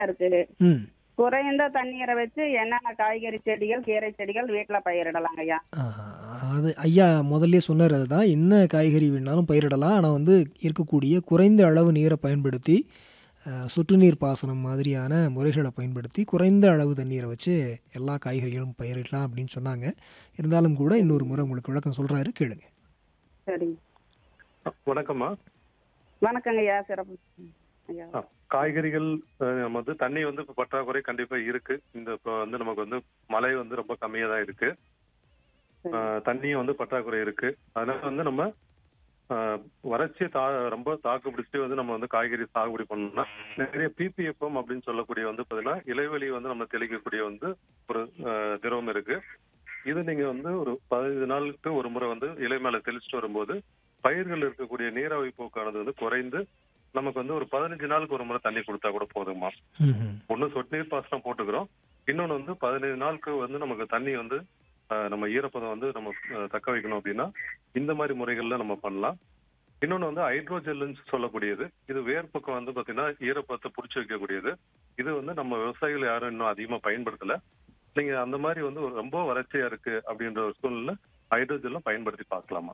இருக்கு ம் குறைந்த தண்ணீரை வச்சு என்னென்ன காய்கறி செடிகள் கீரை செடிகள் வீட்டுல பயிரிடலாங்க ஐயா ஆஹா. அது ஐயா முதல்ல சொன்னார் அதுதான் என்ன காய்கறி வேணாலும் பயிரிடலாம் ஆனால் வந்து இருக்கக்கூடிய குறைந்த அளவு நீரை பயன்படுத்தி அஹ், சொட்டுநீர் பாசனம் மாதிரியான முறைகளை பயன்படுத்தி குறைந்த அளவு தண்ணீரை வச்சு எல்லா காய்கறிகளும் பயிரிடலாம் அப்படின்னு சொன்னாங்க இருந்தாலும் கூட இன்னொரு முறை உங்களுக்கு விளக்கம் சொல்கிறாரு கேளுங்க சரிங்க வணக்கம்மா வணக்கங்க ஐயா சிறப்பு ஐயா ஆ, காய்கறிகள் அஹ், நம்ம வந்து தண்ணி வந்து இப்ப பற்றாக்குறை கண்டிப்பா இருக்கு இந்த இப்போ வந்து நமக்கு வந்து மழை வந்து ரொம்ப கம்மியா தான் இருக்கு சரி. அஹ், தண்ணியும் வந்து பற்றாக்குறை இருக்கு அதனால வந்து நம்ம அஹ், வறட்சியை தா ரொம்ப தாக்கு பிடிச்சிட்டு வந்து நம்ம வந்து காய்கறி சாகுபடி பண்ணோம்னா நிறைய பிபிஎஃப்எம் அப்படின்னு சொல்லக்கூடிய வந்து பாத்தீங்கன்னா இலைவெளி வந்து நம்ம தெளிக்கக்கூடிய வந்து ஒரு அஹ், திரவம் இருக்கு இது நீங்க வந்து ஒரு பதினைந்து நாளுக்கு ஒரு முறை வந்து இலை மேல தெளிச்சுட்டு வரும்போது பயிர்கள் இருக்கக்கூடிய நீராவி போக்கானது வந்து குறைந்து நமக்கு வந்து ஒரு பதினஞ்சு நாளுக்கு ஒரு முறை தண்ணி கொடுத்தா கூட போதுமா ம் ஒண்ணு சொட்டு நீர் பாசனம் போட்டுக்கிறோம் இன்னொன்னு வந்து பதினைந்து நாளுக்கு வந்து நமக்கு தண்ணி வந்து அஹ், நம்ம ஈரப்பதம் வந்து நம்ம அஹ், தக்க வைக்கணும் அப்படின்னா இந்த மாதிரி முறைகள்ல நம்ம பண்ணலாம் இன்னொன்னு வந்து ஹைட்ரோஜெல்லுன்னு சொல்லக்கூடியது இது வேர் பக்கம் வந்து பாத்தீங்கன்னா ஈரப்பதத்தை பிடிச்சி வைக்கக்கூடியது இது வந்து நம்ம விவசாயிகள் யாரும் இன்னும் அதிகமா பயன்படுத்தல நீங்க அந்த மாதிரி வந்து ஒரு ரொம்ப வறட்சியா இருக்கு அப்படின்ற ஒரு சூழ்நிலை ஹைட்ரோஜெல்லும் பயன்படுத்தி பார்க்கலாமா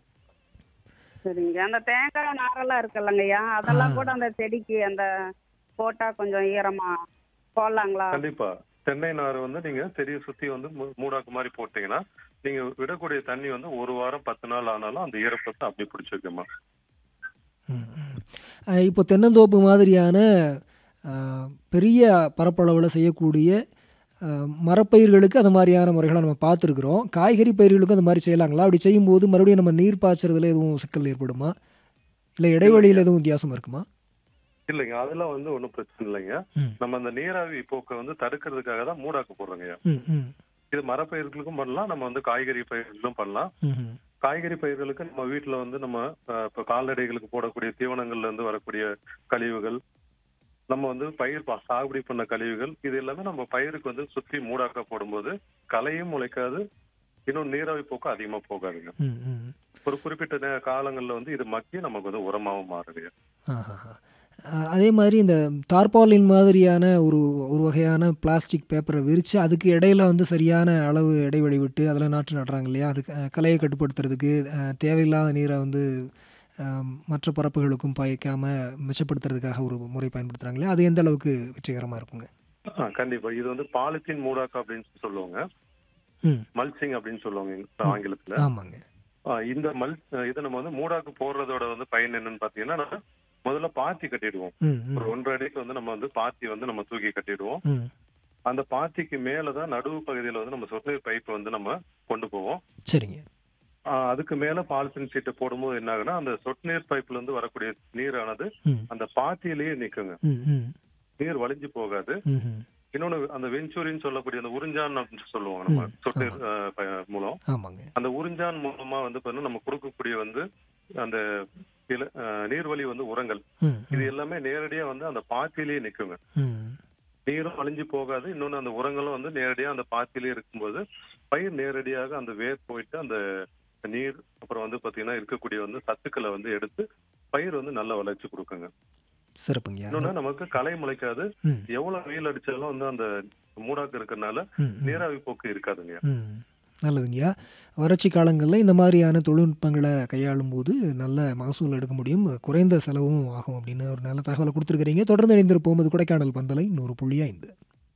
சரிங்க அந்த தேங்காய் நாரெல்லாம் இருக்குல்லங்க ஐயா அதெல்லாம் ஆ. கூட அந்த செடிக்கு அந்த போட்டா கொஞ்சம் ஈரமா போடலாங்களா கண்டிப்பா தென்னை நார் வந்து நீங்க செடியை சுத்தி வந்து மூ- மூடாக்கு மாதிரி போட்டீங்கன்னா நீங்க விடக்கூடிய தண்ணி வந்து ஒரு வாரம் பத்து நாள் ஆனாலும் அந்த ஈரப்பதத்தை அப்படி பிடிச்சி வைக்குமா ம், ம். அஹ் இப்போ தென்னந்தோப்பு மாதிரியான அஹ், பெரிய பரப்பளவில் செய்யக்கூடிய அஹ், மரப்பயிர்களுக்கு அந்த மாதிரியான முறைகளை நம்ம பார்த்துருக்குறோம் காய்கறி பயிர்களுக்கும் அந்த மாதிரி செய்யலாங்களா அப்படி செய்யும்போது மறுபடியும் நம்ம நீர் பாய்ச்சறதுல எதுவும் சிக்கல் ஏற்படுமா இல்லை இடைவெளியில் எதுவும் வித்தியாசம் இருக்குமா இல்லைங்க அதெல்லாம் வந்து ஒன்றும் பிரச்சனை இல்லைங்க ம் நம்ம அந்த நீராவி போக்கை வந்து தடுக்கிறதுக்காக தான் மூடாக்கு போடுறோங்க ம் ம் இது மரப்பயிர்களுக்கும் பண்ணலாம் நம்ம வந்து காய்கறி பயிர்களும் பண்ணலாம் ம் ம் காய்கறி பயிர்களுக்கு நம்ம வீட்டுல வந்து நம்ம அஹ், இப்ப கால்நடைகளுக்கு போடக்கூடிய தீவனங்கள்ல இருந்து வரக்கூடிய கழிவுகள் நம்ம வந்து பயிர் பா- சாகுபடி பண்ண கழிவுகள் இது எல்லாமே நம்ம பயிருக்கு வந்து சுத்தி மூடாக்க போடும்போது களையும் முளைக்காது இன்னும் நீராவி போக்கு அதிகமா போகாதுங்க ம் ம் ஒரு குறிப்பிட்ட நே- காலங்கள்ல வந்து இது மக்கி நமக்கு வந்து உரமாவும் மாறுதுங்க ஆஹாஹா. அஹ் அதே மாதிரி இந்த தார்பாலின் மாதிரியான ஒரு ஒரு வகையான பிளாஸ்டிக் பேப்பரை விரித்து அதுக்கு இடையில வந்து சரியான அளவு இடைவெளி விட்டு அதில் நாற்று நடுறாங்க இல்லையா அது க- களையை கட்டுப்படுத்துறதுக்கு அஹ், தேவையில்லாத நீரை வந்து அஹ், மற்ற பரப்புகளுக்கும் பாய்க்காம மிச்சப்படுத்துறதுக்காக ஒரு முறை பயன்படுத்துகிறாங்க இல்லையா அது எந்த அளவுக்கு வெற்றிகரமாக இருக்குங்க ஆ, கண்டிப்பா இது வந்து பாலித்தீன் மூடாக்கு அப்படின்னு சொல்லுவாங்க ம் மல்சிங் அப்படின்னு சொல்லுவாங்க ஆங்கிலத்துல ஆமாங்க ஆ, இந்த மல் இதை நம்ம வந்து மூடாக்கு போடுறதோட வந்து பயன் என்னன்னு பாத்தீங்கன்னா நம்ம முதல்ல பாத்தி கட்டிடுவோம் ம் ம் ஒரு ஒன்றரை அடிக்கு வந்து நம்ம வந்து பாத்தி வந்து நம்ம தூக்கி கட்டிடுவோம் ம் அந்த பாத்திக்கு மேலதான் நடுவு பகுதியில வந்து நம்ம சொட்டு நீர் பைப் வந்து நம்ம கொண்டு போவோம் சரிங்க ஆ, அதுக்கு மேல பாலித்தீன் சீட்டை போடும்போது என்ன ஆகுனா அந்த சொட்டு நீர் பைப்ல இருந்து வரக்கூடிய நீரானது ம் அந்த பாத்தியிலேயே நிக்குங்க ம் ம் நீர் வலிஞ்சு போகாது ம் ம் இன்னொன்னு அந்த வெஞ்சூரின்னு சொல்லக்கூடிய அந்த உறிஞ்சான் அப்படின்னு சொல்லுவாங்க நம்ம ம், சொட்டு நீர் ஆ, ப- மூலம் ஆமாங்க அந்த உறிஞ்சான் மூலமா வந்து பாத்தீங்கன்னா நம்ம கொடுக்கக்கூடிய வந்து அந்த இல- ஆ, நீர்வழி வந்து உரங்கள் ம் இது எல்லாமே நேரடியா வந்து அந்த பாத்தியிலேயே நிக்குங்க ம் நீரும் அழிஞ்சு போகாது இன்னொன்னு அந்த உரங்களும் வந்து நேரடியா அந்த பாத்தியிலே இருக்கும்போது பயிர் நேரடியாக அந்த வேர் போயிட்டு அந்த நீர் அப்புறம் வந்து பாத்தீங்கன்னா இருக்கக்கூடிய வந்து சத்துக்களை வந்து எடுத்து பயிர் வந்து நல்ல வளர்ச்சி கொடுக்குங்க சிறப்புங்க இன்னொன்னு நமக்கு களை முளைக்காது ம் எவ்வளவு வெயில் அடிச்சாலும் வந்து அந்த மூடாக்கு இருக்கறனால ம் ம் நீராவி போக்கு இருக்காதுங்க ம் நல்லதுங்கய்யா வறட்சி காலங்களில் இந்த மாதிரியான தொழில்நுட்பங்களை கையாளும் போது நல்ல மகசூல் எடுக்க முடியும் குறைந்த செலவும் ஆகும் அப்படின்னு ஒரு நல்ல தகவலை கொடுத்துருக்கிறீங்க தொடர்ந்து இணைந்திருப்போம் அது கொடைக்கானல் பந்தலை நூறு புள்ளி ஐந்து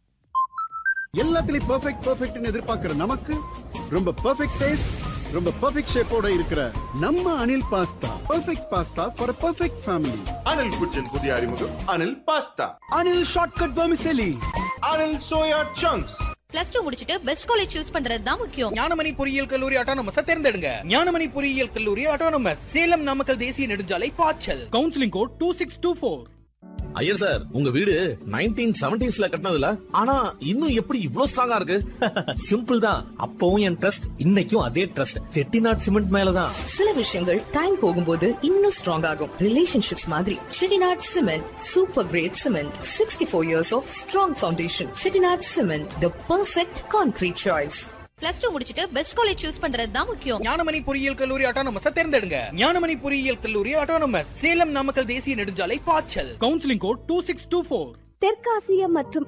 எல்லாத்துலயும் பெர்ஃபெக்ட் பெர்ஃபெக்ட்னு எதிர்பார்க்கிற நமக்கு ரொம்ப பெர்ஃபெக்ட் டேஸ்ட் ரொம்ப பெர்ஃபெக்ட் ஷேப்போட இருக்கிற நம்ம Anil pasta perfect pasta for perfect family Anil குச்சின் புதிய அறிமுகம் Anil pasta Anil shortcut vermicelli Anil soya chunks plus two முடிச்சிட்டு பெஸ்ட் காலேஜ் சூஸ் பண்றது தான் முக்கியம் ஞானமணி பொறியியல் கல்லூரி ஆட்டோனமஸ் தேர்ந்தெடுங்க ஞானமணி பொறியியல் கல்லூரி ஆட்டோனமஸ் சேலம் நாமக்கல் தேசிய நெடுஞ்சாலை பாய்ச்சல் counselling code two six two four Iyer sir உங்க வீடு நைன்டீன் செவன்டிஸ்ல கட்டினதுல ஆனா இன்னும் எப்படி இவ்ளோ ஸ்ட்ராங்கா இருக்கு சிம்பிள் தான் அப்பவும் என் ட்ரஸ்ட் இன்னைக்கும் அதே ட்ரஸ்ட் செட்டிநாட் சிமெண்ட் மேலதான் சில விஷயங்கள் டைம் போகும்போது இன்னும் ஸ்ட்ராங் ஆகும் ரிலேஷன்ஷிப்ஸ் மாதிரி Chettinad cement super great cement sixty four years of strong foundation Chettinad cement the perfect concrete choice plus two முடிச்சிட்டு பெஸ்ட் காலேஜ் சூஸ் பண்றது தான் முக்கியம் ஞானமணி பொறியியல் கல்லூரி ஆட்டோனமஸ் தேர்ந்தெடுங்க ஞானமணி பொறியியல் கல்லூரி ஆட்டோனமஸ் சேலம் நாமக்கல் தேசிய நெடுஞ்சாலை பாய்ச்சல் counselling code two six two four தெற்காசியா மற்றும்